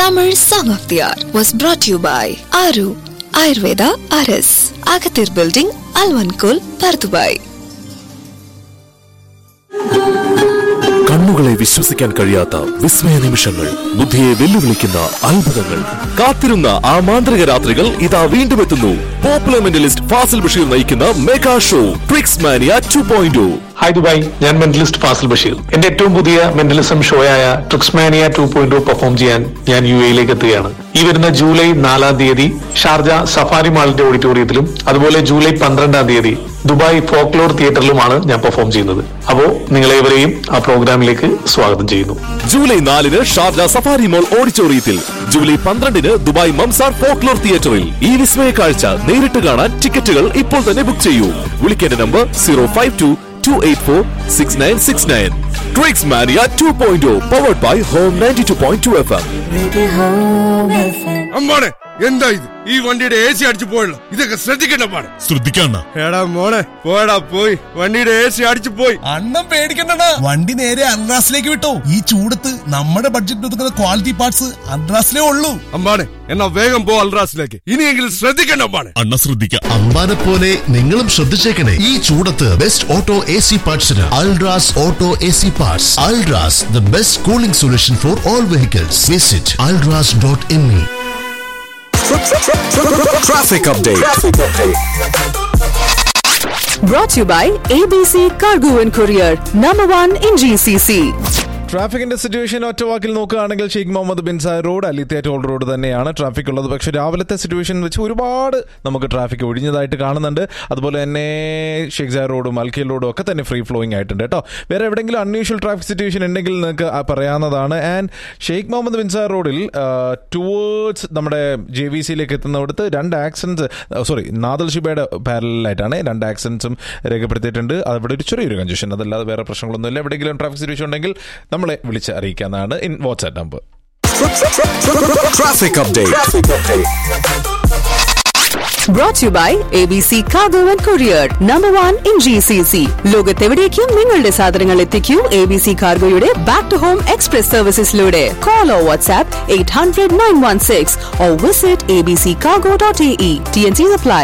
Tamil Song of the Hour was brought to you by Aru Ayurveda RS, Agathir Building, Alvankul, Pardubai. കണ്ണുകളെ വിശ്വസിക്കാൻ കഴിയാത്ത വിസ്മയ നിമിഷങ്ങൾ ബുദ്ധിയെ വെല്ലുവിളിക്കുന്ന അത്ഭുതങ്ങൾ കാത്തിരുന്ന ആ മാന്ത്രിക രാത്രികൾ ഇതാ വീണ്ടും എത്തുന്നു പോപ്പുലർ മെന്റലിസ്റ്റ് ഫാസിൽ ബഷീർ നയിക്കുന്ന mega show tricks mania two point hi Dubai ഞാൻ മെന്റലിസ്റ്റ് ഫാസിൽ ബഷീർ എന്റെ ഏറ്റവും പുതിയ മെന്റലിസം ഷോയായ ട്രിക്സ്മാനിയ ടു പോയിന്റ് പെർഫോം ചെയ്യാൻ ഞാൻ യു എയിലേക്ക് എത്തുകയാണ് ഈ വരുന്ന ജൂലൈ നാലാം തീയതി ഷാർജ സഫാരി മാളിന്റെ ഓഡിറ്റോറിയത്തിലും അതുപോലെ ജൂലൈ പന്ത്രണ്ടാം തീയതി ദുബായ് ഫോക്ലോർ തിയേറ്ററിലുമാണ് ഞാൻ പെർഫോം ചെയ്യുന്നത് അപ്പോ നിങ്ങളേവരെയും ആ പ്രോഗ്രാമിലേക്ക് സ്വാഗതം ചെയ്യുന്നു ജൂലൈ നാലിന് ഷാർജ സഫാരി മോൾ ഓഡിറ്റോറിയത്തിൽ ജൂലൈ പന്ത്രണ്ടിന് ദുബായ് മംസാർ ഫോക്ലോർ തിയേറ്ററിൽ ഈ വിസ്മയ കാഴ്ച നേരിട്ട് കാണാൻ ടിക്കറ്റുകൾ ഇപ്പോൾ തന്നെ ബുക്ക് ചെയ്യൂ വിളിക്കേണ്ട number zero five two two eight four six nine six nine tricks mania two point powered by home ninety two point two F M അമ്മാണെ എന്താ ഇത് ഈ വണ്ടിയുടെ എ സി അടിച്ചു പോയല്ലോ ഇതൊക്കെ ശ്രദ്ധിക്കണ്ട പാടെ ശ്രദ്ധിക്കണ്ട എടാ മോളെ പോടാ പോയി വണ്ടിയുടെ എ സി അടിച്ചു പോയി അണ്ണം പേടിക്കണ്ടടാ വണ്ടി നേരെ അൺറാസിലേക്ക് വിട്ടോ ഈ ചൂടത്ത് നമ്മുടെ ബഡ്ജറ്റ് ഒതുക്കുന്ന ക്വാളിറ്റി പാർട്സ് അൺറാസിലേ ഉള്ളൂ അമ്പാണെ എന്നാ വേഗം പോ അൽറാസിലേക്ക് ഇനിയെങ്കിലും ശ്രദ്ധിക്കണ്ട അമ്പാണെ അണ്ണ ശ്രദ്ധിക്കാം അമ്പാനെ പോലെ നിങ്ങളും ശ്രദ്ധിച്ചേക്കണേ ഈ ചൂടത്ത് ബെസ്റ്റ് ഓട്ടോ എ സി പാർട്സിന് Ultras auto A C parts Ultras the best cooling solution for all vehicles visit Ultras dot M E traffic update Brought to you by ABC Cargo and Courier, number one in GCC. ട്രാഫിക്കിന്റെ situation ഒറ്റ വാക്കിൽ നോക്കുകയാണെങ്കിൽ Sheikh Mohammed bin Zayed road അലിത്തിയ toll road തന്നെയാണ് traffic ഉള്ളത് പക്ഷേ രാവിലത്തെ situation വെച്ച് ഒരുപാട് നമുക്ക് ട്രാഫിക് ഒഴിഞ്ഞതായിട്ട് കാണുന്നുണ്ട് അതുപോലെ തന്നെ ഷെയ്ഖ് സായ് റോഡും അൽക്കിൽ റോഡും ഒക്കെ തന്നെ ഫ്രീ ഫ്ലോയിങ് ആയിട്ടുണ്ട് കേട്ടോ വേറെ എവിടെയെങ്കിലും അൺയൂഷ്വൽ ട്രാഫിക് സിറ്റുവേഷൻ ഉണ്ടെങ്കിൽ നിങ്ങൾക്ക് ആ പറയാവുന്നതാണ് and Sheikh Mohammed bin Zayed റോഡിൽ ടുവേർഡ്സ് നമ്മുടെ ജെ വി സിയിലേക്ക് എത്തുന്നിടത്ത് രണ്ട് ആക്സിഡൻസ് സോറി നാദൽ ഷിബയുടെ പാരലായിട്ടാണ് രണ്ട് ആക്സിഡൻസും രേഖപ്പെടുത്തിയിട്ടുണ്ട് അവിടെ ഒരു ചെറിയൊരു കൺജഷൻ അതല്ലാതെ വേറെ പ്രശ്നങ്ങളൊന്നുമില്ല എവിടെയെങ്കിലും ട്രാഫിക് സിറ്റുവേഷൻ ഉണ്ടെങ്കിൽ നമ്മളെ വിളിച്ച് അറിയിക്കാവുന്നതാണ് in WhatsApp number traffic update Brought to you by ABC Cargo and Courier, number one in GCC. ലോകത്തെവിടേക്കും നിങ്ങളുടെ സാധനങ്ങൾ എത്തിക്കൂ എ ബി സി കാർഗോയുടെ ബാക്ക് ടു ഹോം എക്സ്പ്രസ് സർവീസസിലൂടെ call or WhatsApp eight hundred nine one six or visit A B C cargo dot A E T N C apply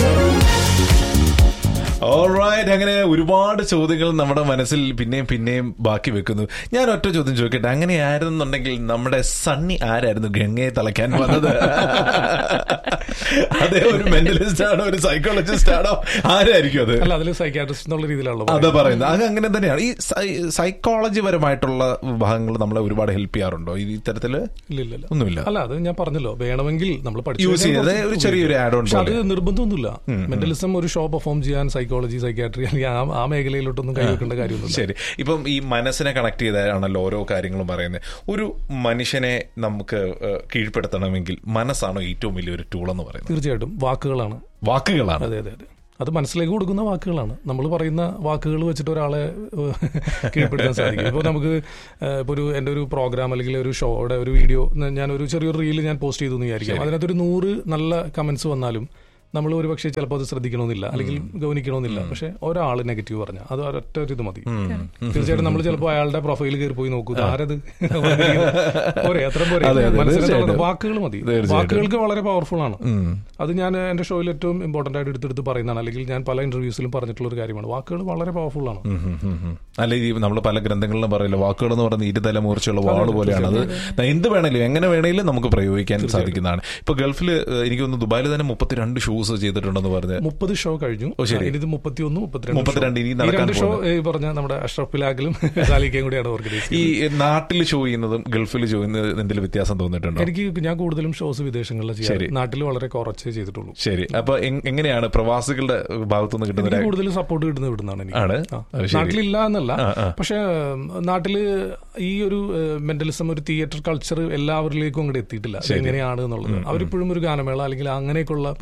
alright അങ്ങനെ ഒരുപാട് ചോദ്യങ്ങൾ നമ്മുടെ മനസ്സിൽ പിന്നെയും പിന്നെയും ബാക്കി വെക്കുന്നു ഞാൻ ഒറ്റ ചോദ്യം ചോദിക്കട്ടെ അങ്ങനെ ആയിരുന്നുണ്ടെങ്കിൽ നമ്മുടെ സണ്ണി ആരായിരുന്നു ഗംഗയെ തളയ്ക്കാൻ വന്നത് അതേ ഒരു മെന്റലിസ്റ്റ് ആണോ ഒരു സൈക്കോളജിസ്റ്റ് ആണോ ആരായിരിക്കും അത് അല്ല അതിൽ സൈക്കാട്രിസ്റ്റ് എന്നുള്ള രീതിയിലാണല്ലോ അതാ പറയുന്നത് അത് അങ്ങനെ തന്നെയാണ് ഈ സൈക്കോളജി പരമായിട്ടുള്ള ഭാഗങ്ങൾ നമ്മളെ ഒരുപാട് ഹെൽപ്പ് ചെയ്യാറുണ്ടോ ഈ ഇത്തരത്തില് ഇല്ല ഇല്ല ഇല്ല. ഒന്നുമില്ല അല്ല അത് ഞാൻ പറഞ്ഞല്ലോ വേണമെങ്കിൽ നമ്മൾ പഠിച്ചു Use കഴിഞ്ഞാൽ ചെയ്തത് കുറച്ച് ഒരു ചെറിയൊരു add on പക്ഷെ അത് പോലെ. നിർബന്ധമൊന്നുമില്ല മെന്റലിസം ഒരു ഷോ പെർഫോം ചെയ്യാൻ സൈക്കോളജി സൈക്കാട്രി അല്ലെങ്കിൽ ആ- ആ മേഖലയിലോട്ടൊന്നും കൈവെക്കേണ്ട കാര്യമൊന്നുമില്ല ശരി ഇപ്പം ഈ മനസ്സിനെ കണക്ട് ചെയ്താണല്ലോ ഓരോ കാര്യങ്ങളും പറയുന്നത് ഒരു മനുഷ്യനെ നമുക്ക് ഏഹ്, കീഴ്പ്പെടുത്തണമെങ്കിൽ മനസ്സാണോ ഏറ്റവും വലിയൊരു ടൂൾ എന്ന് പറയുന്നത് തീർച്ചയായിട്ടും വാക്കുകളാണ് വാക്കുകളാണ് അതെ അതെ അതെ അത് മനസ്സിലേക്ക് കൊടുക്കുന്ന വാക്കുകളാണ് നമ്മൾ പറയുന്ന വാക്കുകൾ വെച്ചിട്ട് ഒരാളെ ഏഹ്, കീഴ്പ്പെടുത്താൻ സാധിക്കും ഇപ്പോൾ നമുക്ക് ഏഹ്, ഇപ്പോൾ ഒരു എൻ്റെ ഒരു പ്രോഗ്രാം അല്ലെങ്കിൽ ഒരു ഷോയുടെ ഒരു വീഡിയോ ഞാൻ ഒരു ചെറിയൊരു റീല് ഞാൻ പോസ്റ്റ് ചെയ്തു എന്ന് വിചാരിക്കാം അതിനകത്തൊരു നൂറ് നല്ല കമന്റ്സ് വന്നാലും നമ്മൾ ഒരു പക്ഷേ ചിലപ്പോൾ അത് ശ്രദ്ധിക്കണമെന്നില്ല അല്ലെങ്കിൽ ഗവനിക്കണമെന്നില്ല പക്ഷെ ഒരാൾ നെഗറ്റീവ് പറഞ്ഞാൽ അത് ഒരൊറ്റ ഒരു ഇത് മതി തീർച്ചയായിട്ടും നമ്മൾ ചിലപ്പോൾ അയാളുടെ പ്രൊഫൈൽ കയറി പോയി നോക്കൂ ഇത് ആരത് പോരെ അത്ര പോരെ അതെ, അതെ, മനസ്സിലാവുന്ന തീർച്ചയായിട്ടും. വാക്കുകൾ മതി തീർച്ചയായിട്ടും. വാക്കുകൾക്ക് വളരെ പവർഫുൾ ആണ് അത് ഞാൻ എന്റെ ഷോയിൽ ഏറ്റവും ഇമ്പോർട്ടന്റ് ആയിട്ട് എടുത്തെടുത്ത് പറയുന്നതാണ് അല്ലെങ്കിൽ ഞാൻ പല ഇന്റർവ്യൂസിലും പറഞ്ഞിട്ടുള്ള ഒരു കാര്യമാണ് വാക്കുകൾ വളരെ പവർഫുൾ ആണ് അല്ല ഈ നമ്മൾ പല ഗ്രന്ഥങ്ങളിലും പറയില്ല വാക്കുകൾ എന്ന് പറയുന്നത് ഇരുതല മൂർച്ചയുള്ള വാള് പോലെയാണ് അത് എന്ത് വേണേലും എങ്ങനെ വേണേലും നമുക്ക് പ്രയോഗിക്കാൻ സാധിക്കുന്നതാണ് ഇപ്പൊ ഗൾഫിൽ എനിക്ക് തോന്നുന്നു ദുബായിൽ തന്നെ മുപ്പത്തിരണ്ട് ഷൂസ് ചെയ്തിട്ടുണ്ടെന്ന് പറഞ്ഞ് മുപ്പത് ഷോ കഴിഞ്ഞു ഓ, ശരി. ഇനി ഇത് മുപ്പത്തി ഒന്ന് മുപ്പത്തിരണ്ട് മുപ്പത്തിരണ്ട് show. ഇനി ഈ നടക്കാൻ രണ്ട് ഷോ പോകുന്നത്. ഈ പറഞ്ഞ നമ്മുടെ അഷ്റഫ് പിലാഗിലും സാലിക്കയും കൂടിയാണ് ഓർഗനൈസ് ഈ ചെയ്യുന്നത് നാട്ടിൽ ഷോ ചെയ്യുന്നതും ഗൾഫിൽ ഷോ ചെയ്യുന്നതും എന്തെങ്കിലും വ്യത്യാസം തോന്നിയിട്ടുണ്ടോ എനിക്ക് ഞാൻ കൂടുതലും ഷോസ് വിദേശങ്ങളിൽ ശരി. ചെയ്യാറ് നാട്ടിൽ വളരെ കുറച്ചേ ചെയ്തിട്ടുള്ളൂ ശരി അപ്പൊ എങ്- എങ്ങനെയാണ് പ്രവാസികളുടെ ഭാഗത്തുനിന്ന് കിട്ടുന്ന എനിക്ക് ഒരു- കൂടുതൽ സപ്പോർട്ട് കിട്ടുന്നത് ഇവിടുന്നാണ് എനിക്ക് ആണ്? ആ. അത് ശരി. നാട്ടിലില്ല എന്നല്ല ആ, ആ. പക്ഷെ ഉം, നാട്ടില് ഈ ഒരു മെന്റലിസം ഒരു തിയേറ്റർ കൾച്ചർ എല്ലാവരിലേക്കും അങ്ങോട്ട് എത്തിയിട്ടില്ല ശരി. എങ്ങനെയാണ് എന്നുള്ളത് അവരിപ്പോഴും ഒരു ഗാനമേള അല്ലെങ്കിൽ അങ്ങനെയൊക്കെയുള്ള പ്രോഗ്രാം ആസ്വദിച്ച്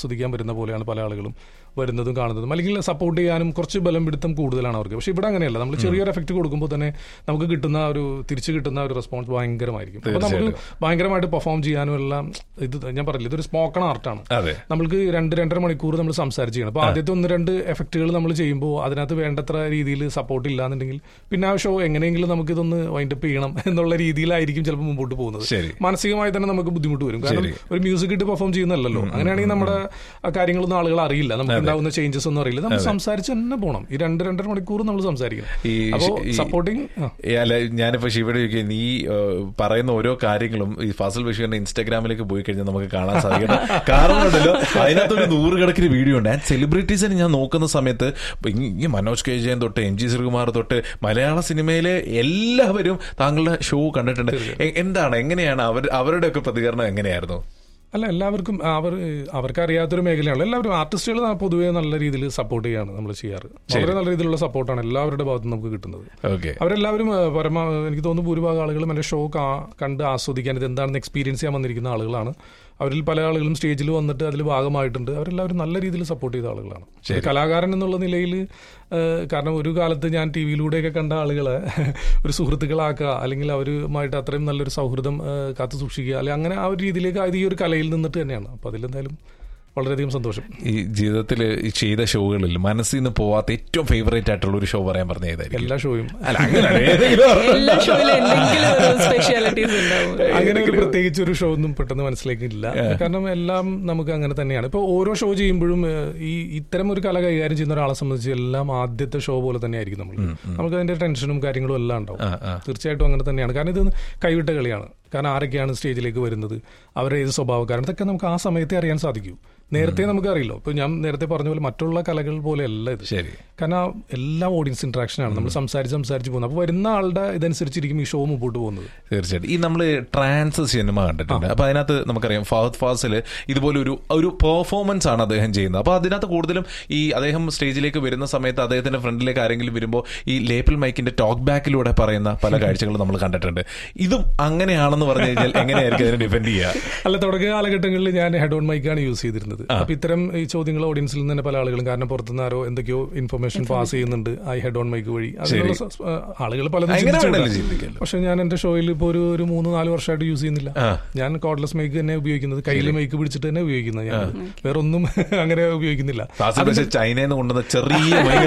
ആസ്വദിക്കാൻ വരുന്ന പോലെയാണ് പല ആളുകളും വരുന്നതും കാണുന്നതും അല്ലെങ്കിൽ സപ്പോർട്ട് ചെയ്യാനും കുറച്ച് ബലം പിടുത്തം കൂടുതലാണ് അവർക്ക് പക്ഷെ ഇവിടെ അങ്ങനെയല്ല നമ്മൾ ചെറിയൊരു എഫക്റ്റ് കൊടുക്കുമ്പോൾ തന്നെ നമുക്ക് കിട്ടുന്ന ആ ഒരു തിരിച്ചു കിട്ടുന്ന ഒരു റെസ്പോൺസ് ഭയങ്കരമായിരിക്കും അപ്പൊ നമുക്ക് ഭയങ്കരമായിട്ട് പെർഫോം ചെയ്യാനും എല്ലാം ഇത് ഞാൻ പറഞ്ഞില്ല ഇതൊരു സ്പോക്കൺ ആർട്ടാണ് അതെ നമ്മൾക്ക് രണ്ട് രണ്ടര മണിക്കൂർ നമ്മൾ സംസാരിച്ച് ചെയ്യണം അപ്പൊ ആദ്യത്തെ ഒന്ന് രണ്ട് എഫക്റ്റുകൾ നമ്മൾ ചെയ്യുമ്പോൾ അതിനകത്ത് വേണ്ടത്ര രീതിയിൽ സപ്പോർട്ട് ഇല്ലാന്നുണ്ടെങ്കിൽ പിന്നെ ആ ഷോ എങ്ങനെയെങ്കിലും നമുക്ക് ഇതൊന്ന് വൈൻഡപ്പ് ചെയ്യണം എന്നുള്ള രീതിയിലായിരിക്കും ചിലപ്പോൾ മുമ്പോട്ട് പോകുന്നത് ശരി. മാനസികമായി തന്നെ നമുക്ക് ബുദ്ധിമുട്ട് വരും കാരണം ഒരു മ്യൂസിക് ഇട്ട് പെർഫോം ചെയ്യുന്നല്ലോ അങ്ങനെയാണെങ്കിൽ നമ്മുടെ ആ കാര്യങ്ങളൊന്നും ആളുകൾ അറിയില്ല നമുക്ക് ഉണ്ടാവുന്ന ചേഞ്ചസ് ഒന്നും അറിയില്ല നമ്മൾ സംസാരിച്ച് തന്നെ പോകണം ഈ രണ്ട് രണ്ടര മണിക്കൂർ നമ്മൾ സംസാരിക്കണം ഈ അപ്പോൾ ഈ- സപ്പോർട്ടിങ് ഏ, അല്ല ഞാനിപ്പോ ശിവയുടെ ചോദിക്കുക നീ ഏഹ്, പറയുന്ന ഓരോ കാര്യങ്ങളും ഈ ഫാസിൽ ബഷീറിന്റെ ഇൻസ്റ്റാഗ്രാമിലേക്ക് പോയി കഴിഞ്ഞാൽ നമുക്ക് കാണാൻ സാധിക്കണം കാരണം ഉണ്ടല്ലോ അതിനകത്തൊരു നൂറുകണക്കിന് വീഡിയോ ഉണ്ട് ആൻഡ് സെലിബ്രിറ്റീസിനെ ഞാൻ നോക്കുന്ന സമയത്ത് ഇപ്പൊ ഈ- ഈ മനോജ് കെ ജയൻ തൊട്ട് എം ജി ശ്രീകുമാർ തൊട്ട് മലയാള സിനിമയിലെ എല്ലാവരും താങ്കളുടെ ഷോ കണ്ടിട്ടുണ്ട് എ- എന്താണ് എങ്ങനെയാണ് അവർ അവരുടെ ഒക്കെ പ്രതികരണം എങ്ങനെയായിരുന്നു അല്ല എല്ലാവർക്കും അവർ അവർക്ക് അറിയാത്തൊരു മേഖലയാണ് എല്ലാവരും ആർട്ടിസ്റ്റുകൾ പൊതുവേ നല്ല രീതിയിൽ സപ്പോർട്ട് ചെയ്യാണ് നമ്മൾ ചെയ്യാറ് വളരെ നല്ല രീതിയിലുള്ള സപ്പോർട്ടാണ് എല്ലാവരുടെ ഭാഗത്തും നമുക്ക് കിട്ടുന്നത് ഓക്കെ അവരെല്ലാവരും ആ, പരമാ എനിക്ക് തോന്നുന്നു ഭൂരിഭാഗം ആളുകളും എൻ്റെ ഷോ കാ- കണ്ട് ആസ്വദിക്കാൻ ഇത് എന്താണെന്ന് എക്സ്പീരിയൻസ് ചെയ്യാൻ വന്നിരിക്കുന്ന ആളുകളാണ് അവരിൽ പല ആളുകളും സ്റ്റേജിൽ വന്നിട്ട് അതിൽ ഭാഗമായിട്ടുണ്ട് അവരെല്ലാവരും നല്ല രീതിയിൽ സപ്പോർട്ട് ചെയ്ത ആളുകളാണ് ഒരു കലാകാരൻ എന്നുള്ള നിലയിൽ കാരണം ഒരു കാലത്ത് ഞാൻ ടി വിയിലൂടെയൊക്കെ കണ്ട ആളുകളെ ഒരു സുഹൃത്തുക്കളാക്കുക അല്ലെങ്കിൽ അവരുമായിട്ട് അത്രയും നല്ലൊരു സൗഹൃദം ആ, കാത്തു സൂക്ഷിക്കുക അല്ലെങ്കിൽ അങ്ങനെ ആ ഒരു രീതിയിലേക്ക് ആയത് ഈ ഒരു കലയിൽ നിന്നിട്ട് തന്നെയാണ് അപ്പോൾ അതിലെന്തായാലും വളരെയധികം സന്തോഷം ഈ ജീവിതത്തിൽ ഈ ചെയ്ത ഷോകളിൽ മനസ്സിൽ നിന്ന് പോവാത്ത ഏറ്റവും ഫേവറേറ്റ് ആയിട്ടുള്ള ഒരു ഷോ പറയാൻ പറഞ്ഞ ഏതായിരിക്കും എല്ലാ ഷോയും അല്ല അങ്ങനെയല്ല, ഏതെങ്കിലും ഒരെണ്ണം. എല്ലാ ഷോയിലും എന്തെങ്കിലും ഒരു സ്പെഷ്യാലിറ്റീസ് ഉണ്ടാവും അങ്ങനെ ഒരു പ്രത്യേകിച്ച് ഒരു ഷോ ഒന്നും പെട്ടെന്ന് മനസ്സിലേക്കില്ല കാരണം എല്ലാം നമുക്ക് അങ്ങനെ തന്നെയാണ് ഇപ്പൊ ഓരോ ഷോ ചെയ്യുമ്പോഴും ഏഹ്, ഈ ഇത്തരം ഒരു കല കൈകാര്യം ചെയ്യുന്ന ഒരാളെ സംബന്ധിച്ച് എല്ലാം ആദ്യത്തെ ഷോ പോലെ തന്നെ ആയിരിക്കും നമ്മൾ നമുക്ക് അതിന്റെ ടെൻഷനും കാര്യങ്ങളും എല്ലാം ഉണ്ടാവും തീർച്ചയായിട്ടും അങ്ങനെ തന്നെയാണ് കാരണം ഇത് കൈവിട്ട കളിയാണ് കാരണം ആരൊക്കെയാണ് സ്റ്റേജിലേക്ക് വരുന്നത് അവരുടെ ഏത് സ്വഭാവക്കാരാണ് ഇതൊക്കെ നമുക്ക് ആ സമയത്തെ അറിയാൻ സാധിക്കൂ നേരത്തെ നമുക്ക് അറിയില്ലോ ഇപ്പൊ ഞാൻ നേരത്തെ പറഞ്ഞ പോലെ മറ്റുള്ള കലകൾ പോലെയല്ല ഇത് ശരി കാരണം എല്ലാം ഓഡിയൻസ് ഇന്ററാക്ഷൻ ആണ് നമ്മൾ സംസാരിച്ച് സംസാരിച്ച് പോകുന്നത് അപ്പോൾ വരുന്ന ആളുടെ ഇതനുസരിച്ചിരിക്കും ഈ ഷോ മുമ്പോട്ട് പോകുന്നത് തീർച്ചയായിട്ടും ഈ നമ്മൾ ട്രാൻസ് സിനിമ കണ്ടിട്ടുണ്ട് അപ്പൊ അതിനകത്ത് നമുക്കറിയാം ഫഹദ് ഫാസിൽ ഇതുപോലെ ഒരു ഒരു പെർഫോമൻസ് ആണ് അദ്ദേഹം ചെയ്യുന്നത് അപ്പൊ അതിനകത്ത് കൂടുതലും ഈ അദ്ദേഹം സ്റ്റേജിലേക്ക് വരുന്ന സമയത്ത് അദ്ദേഹത്തിന്റെ ഫ്രണ്ടിലേക്ക് ആരെങ്കിലും വരുമ്പോൾ ഈ ലേപ്പിൾ മൈക്കിന്റെ ടോക്ക് ബാക്കിലൂടെ പറയുന്ന പല കാഴ്ചകളും നമ്മൾ കണ്ടിട്ടുണ്ട് ഇതും അങ്ങനെയാണെന്ന് പറഞ്ഞു കഴിഞ്ഞാൽ എങ്ങനെയായിരിക്കും അതിനെ ഡിഫെൻഡ് ചെയ്യുക അല്ല തുടക്ക കാലഘട്ടങ്ങളിൽ ഞാൻ ഹെഡ് ഓൺ മൈക്കാണ് യൂസ് ചെയ്തിരുന്നത് അപ്പൊ ഇത്തരം ഈ ചോദ്യങ്ങൾ ഓഡിയൻസിൽ നിന്ന് തന്നെ പല ആളുകളും കാരണം പുറത്തുനിന്ന് ആരോ എന്തൊക്കെയോ ഇൻഫർമേഷൻ പാസ് ചെയ്യുന്നുണ്ട് ആ ഹെഡ് ഓൺ മൈക്ക് വഴി അതിനുള്ള സ- ആ, ആളുകൾ പലതും അങ്ങനെ ചിന്തിച്ചു വേണമല്ലോ കൂടാ. ചിന്തിക്കാലോ. പക്ഷെ ഞാൻ എന്റെ ഷോയിൽ ഇപ്പോൾ ഒരു ഒരു മൂന്ന് നാല് വർഷമായിട്ട് യൂസ് ചെയ്യുന്നില്ല ഞാൻ കോഡ്ലെസ് മൈക്ക് തന്നെ ഉപയോഗിക്കുന്നത് കയ്യിൽ മൈക്ക് പിടിച്ചിട്ട് തന്നെ ഉപയോഗിക്കുന്നത് ഞാൻ വേറെ ഒന്നും അങ്ങനെ ഉപയോഗിക്കുന്നില്ല ഫാസിൽ പക്ഷേ ചൈനയിൽ നിന്ന് കൊണ്ടുവന്ന ചെറിയ മൈക്ക്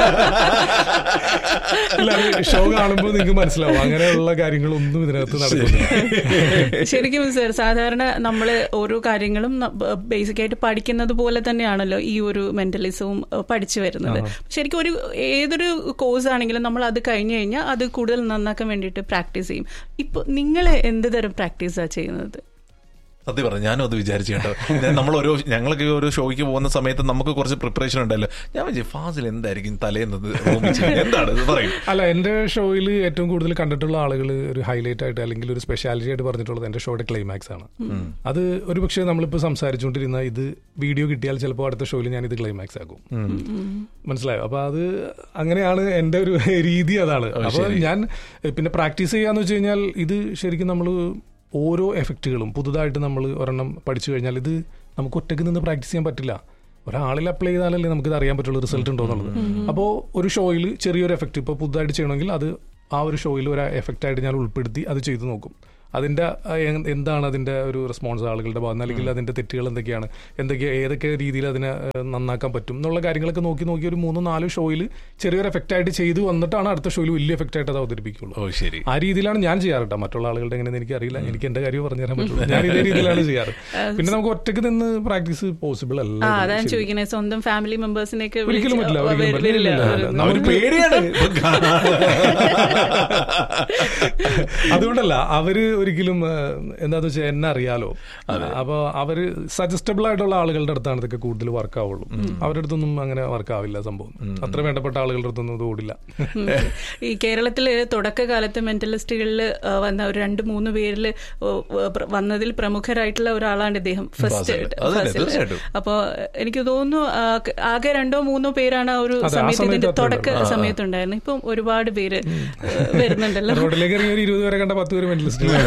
അല്ല ഷോ കാണുമ്പോൾ നിങ്ങൾക്ക് മനസ്സിലാവും അങ്ങനെയുള്ള കാര്യങ്ങളൊന്നും ഇതിനകത്ത് നടക്കുന്നില്ല ശരിക്കും സർ സാധാരണ നമ്മൾ ഓരോ കാര്യങ്ങളും ബേസിക് ആയിട്ട് പഠിക്കുന്നത് പോലെ തന്നെയാണല്ലോ ഈ ഒരു മെന്റലിസവും പഠിച്ചു വരുന്നത് ശരിക്കും ഒരു ഏതൊരു കോഴ്സ് ആണെങ്കിലും നമ്മൾ അത് കഴിഞ്ഞു കഴിഞ്ഞാൽ അത് കൂടുതൽ നന്നാക്കാൻ വേണ്ടിയിട്ട് പ്രാക്ടീസ് ചെയ്യും ഇപ്പൊ നിങ്ങൾ എന്ത് തരം പ്രാക്ടീസാണ് ചെയ്യുന്നത് സത്യം പറഞ്ഞു ഞാനും അത് വിചാരിച്ചു കേട്ടോ ഞാൻ നമ്മൾ ഓരോ ഞങ്ങളൊക്കെ ഓരോ ഷോയ്ക്ക് പോകുന്ന സമയത്ത് നമുക്ക് കുറച്ച് പ്രിപ്പറേഷൻ ഉണ്ടല്ലോ ഞാൻ വിചാരിച്ചു ഫാസിൽ എന്തായിരിക്കും തലേന്നത് റൂമിൽ ചെയ്യുന്നത്? എന്താണ് ഇത് പറയും അല്ല എന്റെ ഷോയിൽ ഏറ്റവും കൂടുതൽ കണ്ടിട്ടുള്ള ആളുകൾ ഒരു ഹൈലൈറ്റ് ആയിട്ട് അല്ലെങ്കിൽ ഒരു സ്പെഷ്യാലിറ്റി ആയിട്ട് പറഞ്ഞിട്ടുള്ളത് എന്റെ ഷോയുടെ ക്ലൈമാക്സ് ആണ് അത് ഒരു പക്ഷേ നമ്മളിപ്പോൾ സംസാരിച്ചുകൊണ്ടിരുന്ന ഇത് വീഡിയോ കിട്ടിയാൽ ചിലപ്പോൾ അടുത്ത ഷോയിൽ ഞാൻ ഇത് ക്ലൈമാക്സ് ആക്കും മനസ്സിലായോ അപ്പൊ അത് അങ്ങനെയാണ് എന്റെ ഒരു രീതി അതാണ് അപ്പൊ ഞാൻ എ, പിന്നെ പ്രാക്ടീസ് ചെയ്യാന്ന് വെച്ച് കഴിഞ്ഞാൽ ഇത് ശരിക്കും നമ്മൾ ഓരോ എഫക്റ്റുകളും പുതുതായിട്ട് നമ്മൾ ഒരെണ്ണം പഠിച്ചു കഴിഞ്ഞാൽ ഇത് നമുക്ക് ഒറ്റയ്ക്ക് നിന്ന് പ്രാക്ടീസ് ചെയ്യാൻ പറ്റില്ല ഒരാളിൽ അപ്ലൈ ചെയ്താലല്ലേ നമുക്കിത് അറിയാൻ പറ്റുള്ളൂ റിസൾട്ട് ഉണ്ടോ എന്നുള്ളത് അപ്പോൾ ഒരു ഷോയിൽ ചെറിയൊരു എഫക്റ്റ് ഇപ്പോൾ പുതുതായിട്ട് ചെയ്യണമെങ്കിൽ അത് ആ ഒരു ഷോയിൽ ഒരു എഫക്റ്റ് ആയിട്ട് ഞാൻ ഉൾപ്പെടുത്തി അത് ചെയ്തു നോക്കും അതിന്റെ ആ, എ- എന്താണ് അതിന്റെ ഒരു റെസ്പോൺസ് ആളുകളുടെ ഭാഗത്ത് അല്ലെങ്കിൽ അതിന്റെ തെറ്റുകൾ എന്തൊക്കെയാണ് എന്തൊക്കെ ഏതൊക്കെ രീതിയിൽ അതിനെ ഏഹ്, നന്നാക്കാൻ പറ്റും എന്നുള്ള കാര്യങ്ങളൊക്കെ നോക്കി നോക്കി ഒരു മൂന്നോ നാലോ ഷോയിൽ ചെറിയൊരു എഫക്റ്റ് ആയിട്ട് ചെയ്തു വന്നിട്ടാണ് അടുത്ത ഷോയിൽ വലിയ എഫക്റ്റ് ആയിട്ട് അത് അവതരിപ്പിക്കുള്ളൂ ഓ ശരി ആ രീതിയിലാണ് ഞാൻ ചെയ്യാറ് കേട്ടോ മറ്റുള്ള ആളുകളുടെ എങ്ങനെയെന്ന് എനിക്ക് അറിയില്ല എനിക്ക് എന്റെ കാര്യം പറഞ്ഞു തരാൻ പറ്റുള്ളൂ ഞാൻ ഇതേ രീതിയിലാണ് ചെയ്യാറ് പിന്നെ നമുക്ക് ഒറ്റയ്ക്ക് നിന്ന് പ്രാക്ടീസ് പോസിബിൾ അല്ല ആ ഇത് അതാണ് ശരി. ചോദിക്കുന്നത് സ്വന്തം ഫാമിലി മെമ്പേഴ്സിനെയൊക്കെ ഒരിക്കലും പറ്റില്ല, ഒരിക്കലും പറ്റില്ല. ഇല്ല, ഇല്ല, ഇല്ല. അവര് നമുക്ക് പേടിയാണ് അതുകൊണ്ടല്ല അവര് ഒരിക്കലും ഏഹ്, എന്താന്ന് വെച്ചാൽ എന്നെ അറിയാലോ അപ്പൊ അവര് സജസ്റ്റബിൾ ആയിട്ടുള്ള ആളുകളുടെ അടുത്താണ് ഇതൊക്കെ കൂടുതൽ വർക്ക് ആവുള്ളൂ അവരുടെ അടുത്തൊന്നും അങ്ങനെ വർക്ക് ആവില്ല സംഭവം അത്ര വേണ്ടപ്പെട്ട ആളുകളുടെ അടുത്തൊന്നും ഇത് ഓടില്ല ഉം. ഈ കേരളത്തില് തുടക്കകാലത്ത് മെന്റലിസ്റ്റുകളിൽ വന്ന ഒരു രണ്ട് മൂന്ന് പേരിൽ വന്നതിൽ പ്രമുഖരായിട്ടുള്ള ഒരാളാണ് ഇദ്ദേഹം ഫസ്റ്റ് അതെ, തീർച്ചയായിട്ടും. അപ്പോ എനിക്ക് തോന്നുന്നു ആ, ആകെ രണ്ടോ മൂന്നോ പേരാണ് ആ ഒരു അതെ, ആ സമയത്ത് ഇതിന്റെ സമയത്ത് തുടക്ക അത്രയുണ്ട്. സമയത്തുണ്ടായിരുന്നു ഇപ്പം ഒരുപാട് പേര് ഏഹ്, വരുന്നുണ്ടല്ലോ റോഡിലേക്ക് ഇറങ്ങിയ ഒരു ഇരുപത് പേരെ കണ്ട പത്ത് പേര് മെന്റലിസ്റ്റ്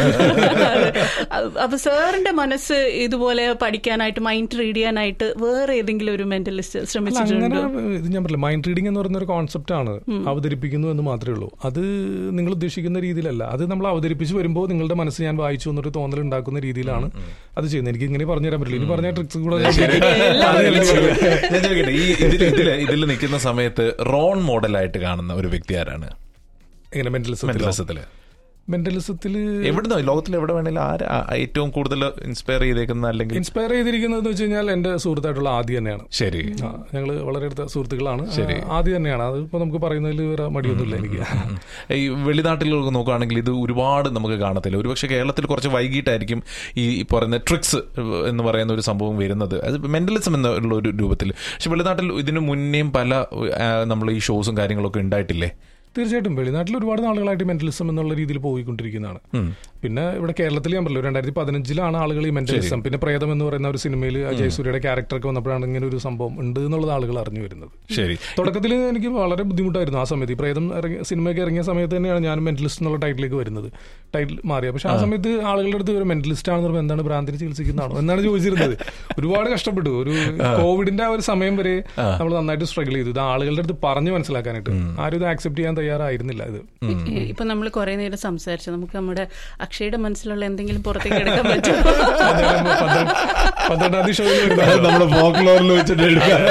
അ- അപ്പൊ സാറിന്റെ മനസ്സ് ഇതുപോലെ പഠിക്കാനായിട്ട് മൈൻഡ് റീഡ് ചെയ്യാനായിട്ട് വേറെ ഏതെങ്കിലും ഒരു മെന്റലിസ്റ്റ് അല്ല, അങ്ങനെ ശ്രമിച്ചിട്ടുണ്ടോ ഇത് ഞാൻ പറയില്ല മൈൻഡ് റീഡിംഗ് എന്ന് പറയുന്ന ഒരു കോൺസെപ്റ്റ് ആണ് അവതരിപ്പിക്കുന്നു എന്ന് മാത്രമേ ഉള്ളൂ അത് നിങ്ങൾ ഉദ്ദേശിക്കുന്ന രീതിയിലല്ല അത് നമ്മൾ അവതരിപ്പിച്ച് വരുമ്പോൾ നിങ്ങളുടെ മനസ്സ് ഞാൻ വായിച്ചു എന്നൊരു തോന്നൽ ഉണ്ടാക്കുന്ന രീതിയിലാണ് അത് ചെയ്യുന്നത് എനിക്ക് ഇങ്ങനെ പറഞ്ഞു തരാൻ പറ്റില്ല ഇനി പറഞ്ഞ ട്രിക്സ് കൂടെ ഞാൻ ഞാൻ ചോദിക്കട്ടെ ഈ ഇതിൽ ഇതില് ഇതിൽ നിൽക്കുന്ന സമയത്ത് റോൺ മോഡലായിട്ട് കാണുന്ന ഒരു വ്യക്തി ആരാണ് എങ്ങനെ മെന്റലിസത്തിൽ മെന്റലിസത്തില് മെന്റലിസത്തിൽ എവിടുന്നോ ലോകത്തിൽ എവിടെ വേണേലും ആര് ആ- ഏറ്റവും കൂടുതൽ ഇൻസ്പയർ ചെയ്തേക്കുന്ന അല്ലെങ്കിൽ ഇൻസ്പയർ ചെയ്തിരിക്കുന്നത് വെച്ച് കഴിഞ്ഞാൽ എന്റെ സുഹൃത്തായിട്ടുള്ള ആദ്യ തന്നെയാണ് ശരി ആ, ഞങ്ങള് വളരെ അടുത്ത സുഹൃത്തുക്കളാണ് ശരി. ആ, ആദ്യ തന്നെയാണ് അതിപ്പോ നമുക്ക് പറയുന്നതിൽ വേറെ മടിയൊന്നുമില്ല എനിക്ക് ഈ വെളിനാട്ടിലൊക്കെ നോക്കുകയാണെങ്കിൽ ഇത് ഒരുപാട് നമുക്ക് കാണത്തില്ല ഒരുപക്ഷെ കേരളത്തിൽ കുറച്ച് വൈകിട്ടായിരിക്കും ഈ ഈ പറയുന്ന ട്രിക്സ് എന്ന് പറയുന്ന ഒരു സംഭവം വരുന്നത് അത് മെന്റലിസം എന്നുള്ള ഒരു രൂപത്തിൽ പക്ഷെ വെളിനാട്ടിൽ ഇതിനു മുന്നേയും പല നമ്മൾ ഈ ഷോസും കാര്യങ്ങളൊക്കെ ഉണ്ടായിട്ടില്ലേ തീർച്ചയായിട്ടും വെളിനാട്ടിൽ ഒരുപാട് നാളുകളായിട്ട് മെന്റലിസം എന്നുള്ള രീതിയിൽ പോയിക്കൊണ്ടിരിക്കുന്നതാണ് പിന്നെ ഇവിടെ കേരളത്തിൽ ഞാൻ പറഞ്ഞല്ലോ രണ്ടായിരത്തി പതിനഞ്ചിലാണ് ആളുകൾ ഈ മെന്റലിസം പിന്നെ പ്രേതം എന്ന് പറയുന്ന ഒരു സിനിമയിൽ ജയസൂര്യയുടെ ക്യാരക്ടറൊക്കെ വന്നപ്പോഴാണ് ഇങ്ങനെ ഒരു സംഭവം ഉണ്ട് എന്നുള്ളത് ആളുകൾ അറിഞ്ഞു വരുന്നത് ശരി തുടക്കത്തിൽ എനിക്ക് വളരെ ബുദ്ധിമുട്ടായിരുന്നു ആ സമയത്ത് ഈ പ്രേതം ഇറങ്ങിയ സിനിമയൊക്കെ ഇറങ്ങിയ സമയത്ത് തന്നെയാണ് ഞാൻ മെന്റലിസ്റ്റ് എന്നുള്ള ടൈറ്റിലേക്ക് വരുന്നത് ടൈറ്റിൽ മാറിയ പക്ഷെ ആ സമയത്ത് ആളുകളുടെ അടുത്ത് ഒരു മെന്റലിസ്റ്റ് ആണെന്ന് പറയുമ്പോൾ എന്താണ് ഭ്രാന്തിന് ചികിത്സിക്കുന്നതാണോ എന്നാണ് ചോദിച്ചിരുന്നത് ഒരുപാട് കഷ്ടപ്പെട്ടു ഒരു കോവിഡിന്റെ ആ ഒരു സമയം വരെ നമ്മൾ നന്നായിട്ട് സ്ട്രഗിൾ ചെയ്തു ഇത് ആളുകളുടെ അടുത്ത് പറഞ്ഞു മനസ്സിലാക്കാനായിട്ട് ആരും ഇത് ആക്സെപ്റ്റ് ചെയ്യാൻ തയ്യാറായിരുന്നില്ല ഇത് ഇപ്പൊ നമ്മൾ കുറെ നേരം സംസാരിച്ചു നമുക്ക് നമ്മുടെ അക്ഷയുടെ മനസ്സിലുള്ള എന്തെങ്കിലും പുറത്തേക്ക് എടുക്കാൻ പറ്റുമോ പന്ത്രണ്ടാം തീയതി ഷോയിൽ വരുന്നത് നമ്മള് ഫോക്ലോറിൽ വെച്ചിട്ട് എടുക്കാം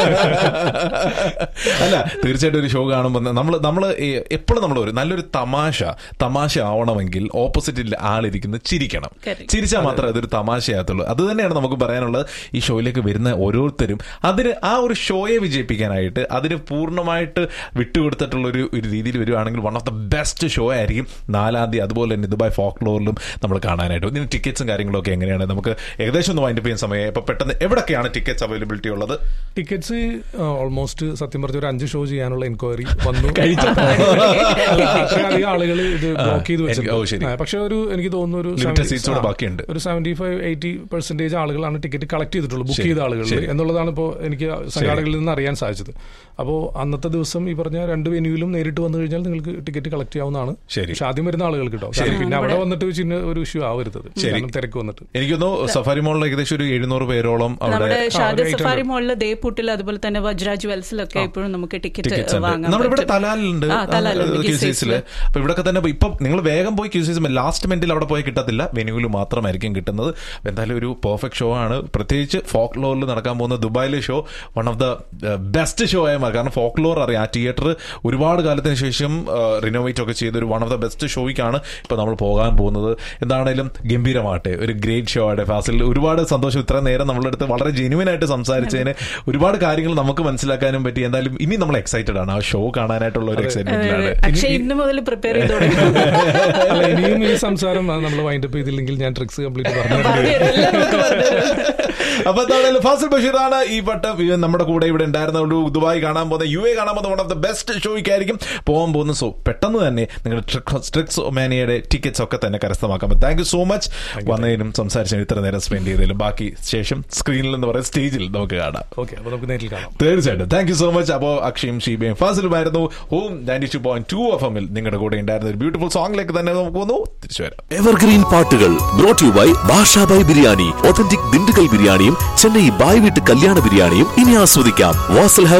അല്ല തീർച്ചയായിട്ടും ഒരു ഷോ കാണുമ്പോൾ നമ്മൾ നമ്മൾ എപ്പോഴും നമ്മൾ ഒരു നല്ലൊരു തമാശ തമാശ ആവണമെങ്കിൽ ഓപ്പോസിറ്റിൽ ആളിരിക്കുന്നത് ചിരിക്കണം Correct. ചിരിച്ചാൽ മാത്രമേ അതൊരു തമാശയാകത്തുള്ളൂ അത് തന്നെയാണ് നമുക്ക് പറയാനുള്ളത് ഈ ഷോയിലേക്ക് വരുന്ന ഓരോരുത്തരും അതിന് ആ ഒരു ഷോയെ വിജയിപ്പിക്കാനായിട്ട് അതിന് പൂർണ്ണമായിട്ട് വിട്ടുകൊടുത്തിട്ടുള്ള ഒരു ഒരു രീതിയിൽ വരുവാണെങ്കിൽ one of the best show ആയിരിക്കും നാലാം തീയതി അതുപോലെ തന്നെ ദുബായ് ഫോക്ലോറിലും നമ്മൾ കാണാനായിട്ട് ഇതിന് ടിക്കറ്റ്സും കാര്യങ്ങളൊക്കെ എങ്ങനെയാണ് നമുക്ക് ഏകദേശം ഒന്ന് വൈൻഡപ്പ് ചെയ്യുന്ന സമയം ഇപ്പൊ പെട്ടെന്ന് എവിടൊക്കെയാണ് ടിക്കറ്റ്സ് അവൈലബിലിറ്റി ഉള്ളത് ടിക്കറ്റ്സ് ഓൾമോസ്റ്റ് സത്യം പറഞ്ഞ ഒരു അഞ്ച് ഷോ ചെയ്യാനുള്ള എൻക്വയറി വന്നു കഴിച്ചു. അല്ല, അത്രയധികം ആളുകൾ ഇത് ബ്ലോക്ക് ചെയ്ത് എനിക്ക്- ഓ, ശരി. വെച്ചിട്ടുണ്ട് പക്ഷെ ഒരു എനിക്ക് തോന്നുന്നു ഒരു Limited 70 seats കൂടെ ആ, ബാക്കിയുണ്ട്. ഒരു സെവന്റി ഫൈവ് എയ്റ്റി പെർസെന്റേജ് ആളുകളാണ് ടിക്കറ്റ് കളക്ട് ചെയ്തിട്ടുള്ളൂ ബുക്ക് ശരി, ചെയ്ത ആളുകൾ ശരി. എന്നുള്ളതാണ് ഇപ്പോൾ എനിക്ക് സംഘാടകരിൽ നിന്ന് അറിയാൻ സാധിച്ചത് അപ്പോൾ അന്നത്തെ ദിവസം ഈ പറഞ്ഞ രണ്ട് വെന്യൂവിലും നേരിട്ട് വന്നു കഴിഞ്ഞാൽ നിങ്ങൾക്ക് ടിക്കറ്റ് കളക്ട് ചെയ്യാവുന്നതാണ് ശരി. പക്ഷെ ആദ്യം വരുന്ന ആളുകൾക്ക് കിട്ടും കാരണം പിന്നെ അവിടെ വന്നിട്ട് ചിന്ന ഒരു ഇഷ്യൂ ആവരുത് ശരി. കാരണം തിരക്ക് വന്നിട്ട് എനിക്കൊന്നു സഫാരി മോളിൽ ഏകദേശം ഒരു എഴുന്നൂറ് പേരോളം അവിടെ നമ്മുടെ ഷാജ ഒരു 800. സഫാരി മോളില് ദേപ്പൂട്ടിൽ അതുപോലെ തന്നെ വജ്ര ജ്വൽസിലൊക്കെ ഇപ്പോഴും നമുക്ക് ടിക്കറ്റ് ടിക്കറ്റ്സ് ഉണ്ട് വാങ്ങാൻ നമ്മളിവിടെ പറ്റും. തലാലുണ്ട് ആ, തലാലുണ്ട്, ക്യൂസീസില് ക്യൂസീസില്. അപ്പൊ ഇവിടൊക്കെ തന്നെ ഇപ്പൊ നിങ്ങൾ വേഗം പോയി ക്യൂസീസ് ലാസ്റ്റ് മിനിറ്റിൽ അവിടെ പോയി കിട്ടത്തില്ല വെന്യൂവിൽ മാത്രമായിരിക്കും കിട്ടുന്നത് അപ്പൊ എന്തായാലും ഒരു പെർഫെക്റ്റ് ഷോ ആണ് പ്രത്യേകിച്ച് ഫോക്ക് ലോറിൽ നടക്കാൻ പോകുന്ന ദുബായിലെ show one of the best show ആയ മാറി കാരണം ഫോക്ക് ലോർ അറിയാം ആ തിയേറ്റർ ഒരുപാട് കാലത്തിന് ശേഷം റിനോവേറ്റ് ഒക്കെ ചെയ്ത ഒരു വൺ ഓഫ് ദ ബെസ്റ്റ് ഷോയ്ക്കാണ് ഇപ്പൊ നമ്മൾ പോകാൻ പോകുന്നത് എന്താണേലും ഗംഭീരമാകട്ടെ ഒരു ഗ്രേറ്റ് ഷോ ആട്ടെ ഫാസിൽ ഒരുപാട് സന്തോഷം ഇത്ര നേരം നമ്മളുടെ അടുത്ത് വളരെ ജെനുവിൻ ആയിട്ട് സംസാരിച്ചതിന് ഒരുപാട് കാര്യങ്ങൾ നമുക്ക് മനസ്സിലാക്കാനും പറ്റി എന്തായാലും ഇനി നമ്മൾ എക്സൈറ്റഡ് ആണ് ആ ഷോ കാണാനായിട്ടുള്ള ഒരു എക്സൈറ്റ്മെന്റിലാണ് അക്ഷയ് ഇന്ന് മുതൽ പ്രിപ്പയർ ചെയ്ത് തുടങ്ങി അല്ല ഇനിയും ഈ സംസാരം നമ്മൾ വൈൻഡപ്പ് ചെയ്തില്ലെങ്കിൽ ഞാൻ ട്രിക്സ് കംപ്ലീറ്റ് പറഞ്ഞു എല്ലാം നമുക്ക് പറഞ്ഞുതരും. അപ്പൊ എന്താണെങ്കിലും ഫാസിൽ ബഷീറാണ് ഈ വട്ടം ഈ നമ്മുടെ കൂടെ ഇവിടെ ഉണ്ടായിരുന്ന ഒരു ദുബായ് കാണാൻ പോകുന്ന യു എ കാണാൻ പോകുന്ന വൺ ഓഫ് ദ ബെസ്റ്റ് ഷോയ്ക്കായിരിക്കും പോകാൻ പോകുന്ന സോ പെട്ടെന്ന് തന്നെ നിങ്ങളുടെ സ്ട്രിക്സ് ഒമാനിയുടെ ടിക്കറ്റ്സ് ഒക്കെ തന്നെ കരസ്ഥമാക്കാം താങ്ക് യു സോ മച്ച് വന്നതിനും സംസാരിച്ചതിനും ഇത്ര നേരം സ്പെൻഡ് ചെയ്തതിലും ബാക്കി ശേഷം സ്ക്രീനിൽ എന്ന് പറയുന്ന സ്റ്റേജിൽ നമുക്ക് കാണാം ഓക്കെ അപ്പൊ നമുക്ക് നേരിൽ കാണാം തീർച്ചയായിട്ടും താങ്ക് യു സോ മച്ച് അപ്പോൾ അക്ഷയും ഷീബയും ഫാസിലുമായിരുന്നു home ninety two point two F എമ്മിൽ നിങ്ങളുടെ കൂടെ ഉണ്ടായിരുന്ന ഒരു ബ്യൂട്ടിഫുൾ സോങ്ങിലേക്ക് തന്നെ നമുക്ക് വന്നു തിരിച്ചു വരാം എവർഗ്രീൻ പാട്ടുകൾ brought you by Bashabhai biryani authentic Dindigul ബിരിയാണിയും ചെന്നൈ ബായ് വീട്ട് കല്യാണ ബിരിയാണിയും ഇനി ആസ്വദിക്കാം വാസൽ ഹബ്